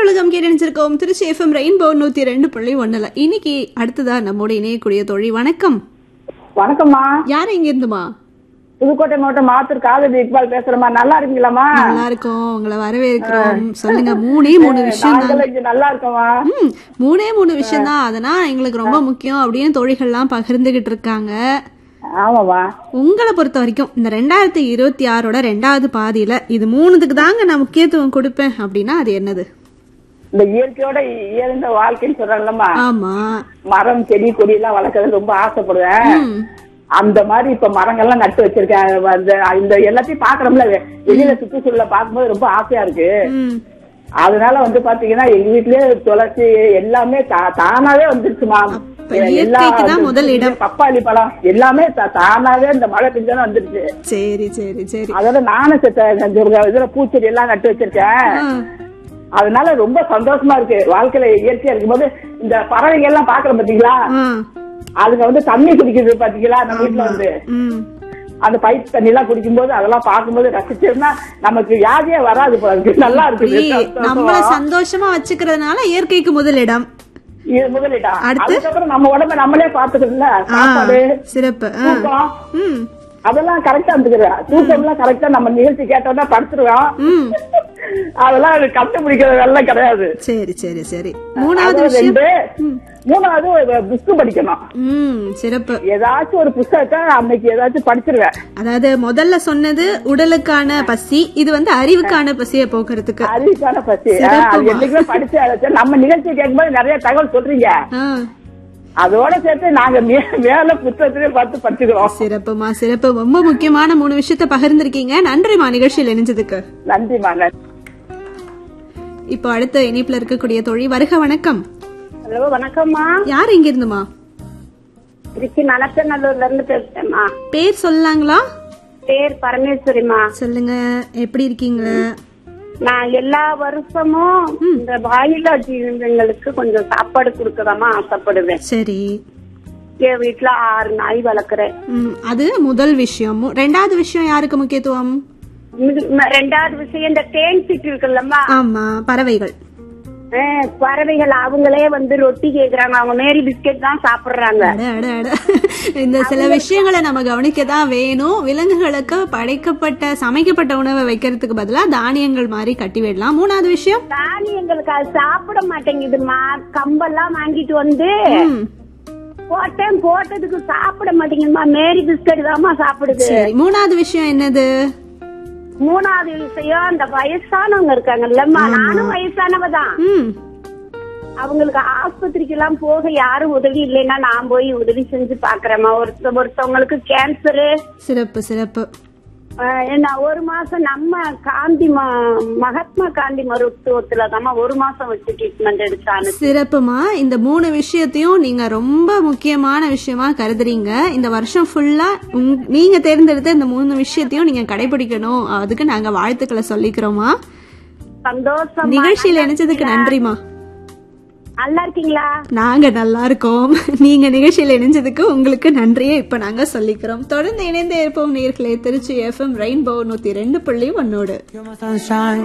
உலகம் கேட்டணிச்சிருக்கோம் Trichy FM rainbow நூத்தி ரெண்டு புள்ளி ஒண்ணுல இன்னைக்கு அடுத்ததா நம்மோட இணையக்கூடிய தோழி வணக்கம் வணக்கம்மா யார் எங்க இருந்துமா புதுக்கோட்டை மாவட்டம் மாத்தூர் காலேஜ் இக்பால் பேசுறேம்மா நல்லா இருக்கீங்களாம்மா நல்லா இருக்கோம் உங்களை வரவேற்கிறோம் சொல்லுங்க மூணே மூணு விஷயம் தான் நாங்களும் இங்க நல்லா இருக்கோம்மா ம், மூணே மூணு விஷயம் தான் அதனால் எங்களுக்கு ரொம்ப முக்கியம் அப்படின்னு தோழிகள்லாம் பகிர்ந்துகிட்டு இருக்காங்க ஆமாம்மா உங்களை பொறுத்த வரைக்கும் இந்த ரெண்டாயிரத்தி இருபத்தி ஆறோட ரெண்டாவது பாதியில இது மூணுத்துக்கு தாங்க நான் முக்கியத்துவம் கொடுப்பேன் அப்படின்னா அது என்னது இந்த இயற்கையோட இயந்த வாழ்க்கைன்னு சொல்றாங்கல்லம்மா ஆமா மரம் செடி கொடி எல்லாம் வளர்க்கறது ரொம்ப ஆசைப்படுவேன் ம், அந்த மாதிரி இப்ப மரங்கள்லாம் நட்டு வச்சிருக்கேன் அந்த இந்த எல்லாத்தையும் பாக்குறோம்ல வெளியில சுற்றுச்சூழல பார்க்கும்போது ரொம்ப ஆசையா இருக்கு ம். அதனால வந்து பாத்தீங்கன்னா எங்க வீட்லயே துளசி எல்லாமே தா- தானாவே வந்துருச்சுமா அப்ப இயற்கைக்கு தான் முதல் இடம். பப்பாளி பழம் எல்லாமே தா- தானாவே இந்த மழை பெஞ்சாலும் வந்துருச்சு சரி சரி சரி அதோட நானும் செத்த இந்த இதுல பூச்செடி எல்லாம் நட்டு வச்சிருக்கேன் ஆ, அதனால ரொம்ப சந்தோஷமா இருக்கு வாழ்க்கையில இயற்கையா இருக்கும்போது இந்த பறவைகள் எல்லாம் பாக்குறோம் பாத்தீங்களா ஆ, அதுங்க வந்து தண்ணி குடிக்குது பாத்தீங்களா நம்ம வீட்டுல வந்து ம். அந்த பைப் தண்ணி எல்லாம் குடிக்கும்போது அதெல்லாம் பார்க்கும்போது ரசிச்சோம்னா நமக்கு வியாதியே வராது போல இருக்கு நல்லா அப்படி இருக்குது நம்மள சந்தோஷமா வச்சுக்கிறதுனால இயற்கைக்கு முதலிடம் இது முதலிடம் அடுத்து? அதுக்கப்புறம் நம்ம உடம்ப நம்மளே பாத்துக்கணும்ல ஆ, சாப்பாடு சிறப்பு ஆ, தூக்கம் ம், அதெல்லாம் கரெக்டா இருந்துக்கிறேன் தூக்கம் எல்லாம் கரெக்டா நம்ம நிகழ்ச்சி கேட்டோம்னா படுத்துருவோம் ம். அதெல்லாம் கண்டுபிடிக்கிறது எல்லாம் கிடையாது சரி சரி சரி மூணாவது அது விஷயம் ரெண்டு மூணாவது புக்கு படிக்கணும் ம் சிறப்பு ஏதாச்சும் ஒரு புத்தகத்தை அன்னைக்கு ஏதாச்சும் படிச்சிருவேன் அதாவது முதல்ல சொன்னது உடலுக்கான பசி இது வந்து அறிவுக்கான பசியை போக்குறதுக்கு அறிவிக்கான பசி ஆ, சிறப்புமா. அது என்னைக்குமே படிச்சு அதை நம்ம நிகழ்ச்சி கேட்கும்போது நிறைய தகவல் சொல்றீங்க ஆ, அதோட சேர்த்து நாங்க மே- மேல புத்தகத்திலே பார்த்து படிச்சுக்கிறோம் சிறப்புமா சிறப்பு ரொம்ப முக்கியமான மூணு விஷயத்த பகிர்ந்திருக்கீங்க நன்றிமா நிகழ்ச்சியில் இணைஞ்சதுக்கு நன்றிமா நன்றி இப்போ அடுத்த இணைப்புல இருக்கக்கூடிய தோழி வருக வணக்கம் ஹலோ வணக்கம்மா யார் எங்க இருந்துமா திருச்சி நலத்தநல்லூர்ல இருந்து பேசுறேம்மா பேர் சொல்லலாங்களா பேர் பரமேஸ்வரிமா சொல்லுங்க எப்படி இருக்கீங்க நான் எல்லா வருஷமும் இந்த வாயிலா ஜீவங்களுக்கு கொஞ்சம் சாப்பாடு கொடுக்கதாமா ஆசைப்படுவேன் சரி என் வீட்டுல ஆறு நாய் வளர்க்குறேன் ம், அது முதல் விஷயம் மு- ரெண்டாவது விஷயம் யாருக்கு முக்கியத்துவம் இது- ம- ரெண்டாவது விஷயம் இந்த தேன் சிட்டு இருக்குல்லம்மா ஆமா பறவைகள் அஹ், பறவைகள் அவங்களே வந்து ரொட்டி கேக்குறாங்க அவங்க மேரி பிஸ்கெட் தான் சாப்பிடுறாங்க அட, அட, அட. இந்த சில விஷயங்களை நம்ம கவனிக்க தான் வேணும் விலங்குகளுக்கு படைக்கப்பட்ட சமைக்கப்பட்ட உணவை வைக்கிறதுக்கு பதிலா தானியங்கள் மாதிரி கட்டி விடலாம் மூணாவது விஷயம் தானியங்களுக்கு அது சாப்பிட மாட்டேங்குதுமா கம்பெல்லாம் வாங்கிட்டு வந்து ம், போட்டேன் போட்டதுக்கு சாப்பிட மாட்டேங்குதுமா மேரி பிஸ்கட் தாம்மா சாப்பிடுது சரி மூணாவது விஷயம் என்னது மூணாவது விஷயம் அந்த வயசானவங்க இருக்காங்கல்லம்மா நானும் வயசானவ தான் ம் அவங்களுக்கு ஆஸ்பத்திரிக்கு எல்லாம் போக யாரும் உதவி இல்லைன்னா நான் போய் உதவி செஞ்சு பாக்குறேம்மா ஒருத்த ஒருத்தவங்களுக்கு கேன்சரு சிறப்பு சிறப்பு என்ன ஒரு மாசம் நம்ம காந்தி ம- மகாத்மா காந்தி மருத்துவத்துல தாம்மா ஒரு மாசம் வச்சு ட்ரீட்மெண்ட் எடுத்தானு சிறப்புமா இந்த மூணு விஷயத்தையும் நீங்க ரொம்ப முக்கியமான விஷயமா கருதுறீங்க இந்த வருஷம் ஃபுல்லா உங்- நீங்க தேர்ந்தெடுத்த இந்த மூணு விஷயத்தையும் நீங்க கடைபிடிக்கணும் அதுக்கு நாங்க வாழ்த்துக்களை சொல்லிக்கிறோமா சந்தோஷம் நிகழ்ச்சியில இணைச்சதுக்கு நன்றிமா நல்லா இருக்கீங்களா நாங்க நல்லா இருக்கோம் நீங்க நிகழ்ச்சியில இணைஞ்சதுக்கு உங்களுக்கு நன்றியே இப்ப நாங்க சொல்லிக்கிறோம் தொடர்ந்து இணைந்தே இருப்போம் நேர்களே திருச்சி எஃப்எம் ரெயின்போ நூத்தி ரெண்டு புள்ளி ஒன்னோடு You're my sunshine.